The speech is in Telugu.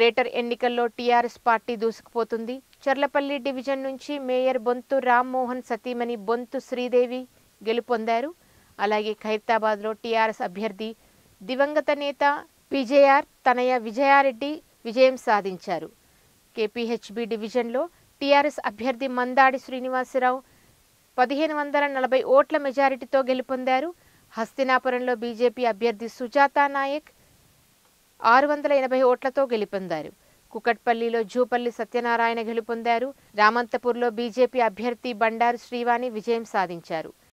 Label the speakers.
Speaker 1: గ్రేటర్ ఎన్నికల్లో టీఆర్ఎస్ పార్టీ దూసుకుపోతుంది చర్లపల్లి డివిజన్ నుంచి మేయర్ బొంతు రామ్మోహన్ సతీమణి బొంతు శ్రీదేవి గెలుపొందారు అలాగే ఖైరతాబాద్లో టీఆర్ఎస్ అభ్యర్థి దివంగత నేత పీజేఆర్ తనయ విజయారెడ్డి విజయం సాధించారు కేపీహెచ్బి డివిజన్లో టీఆర్ఎస్ అభ్యర్థి మందాడి శ్రీనివాసరావు పదిహేను వందల నలభై ఓట్ల మెజారిటీతో గెలుపొందారు హస్తినాపురంలో బీజేపీ అభ్యర్థి సుజాతా నాయక్ ఆరు వందల ఎనభై ఓట్లతో గెలుపొందారు కుకట్పల్లిలో జూపల్లి సత్యనారాయణ గెలుపొందారు రామంతపూర్లో బీజేపీ అభ్యర్థి బండారు శ్రీవాణి విజయం సాధించారు